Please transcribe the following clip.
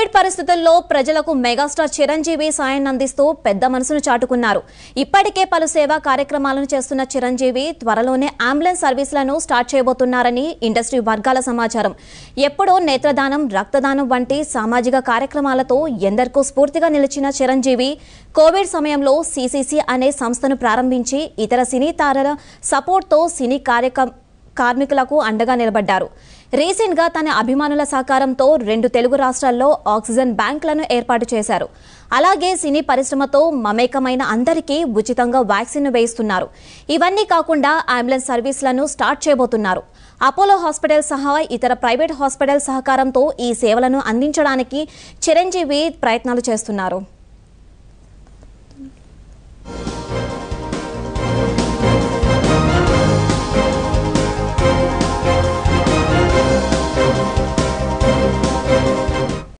Covid పరిస్థితుల్లో ప్రజలకు megastar Chiranjeevi సాయాన్ని అందిస్తూ పెద్ద మనసును చాటుకున్నారు ఇప్పటికే పలు సేవా కార్యక్రమాలను చేస్తున్న చిరంజీవి త్వరలోనే అంబులెన్స్ సర్వీసులను స్టార్ట్ చేయబోతున్నారని ఇండస్ట్రీ వర్గాల సమాచారం ఎప్పుడో నేత్రదానం రక్తదానం వంటి సామాజిక కార్యక్రమాలతో ఎందరికో స్ఫూర్తిగా నిలిచిన చిరంజీవి కోవిడ్ సమయంలో సీసీసీ అనే సంస్థను ప్రారంభించి ఇతర సినీ తారల సపోర్ట్తో సినీ కార్యక్రమ కార్మికులకు అండగా నిలబడ్డారు రీసెంట్ గా తన అభిమానుల సహకారంతో రెండు తెలుగు రాష్ట్రాల్లో ఆక్సిజన్ బ్యాంకులను ఏర్పాటు చేశారు అలాగే సినీ పరిశ్రమతో మమేకమైన అందరికీ ఉచితంగా వ్యాక్సిన్ వేయిస్తున్నారు ఇవన్నీ కాకుండా అంబులెన్స్ సర్వీసులను స్టార్ట్ చేయబోతున్నారు అపోలో హాస్పిటల్ సహా ఇతర ప్రైవేట్ హాస్పిటల్ సహకారంతో ఈ సేవలను అందించడానికి చిరంజీవి ప్రయత్నాలు చేస్తున్నారు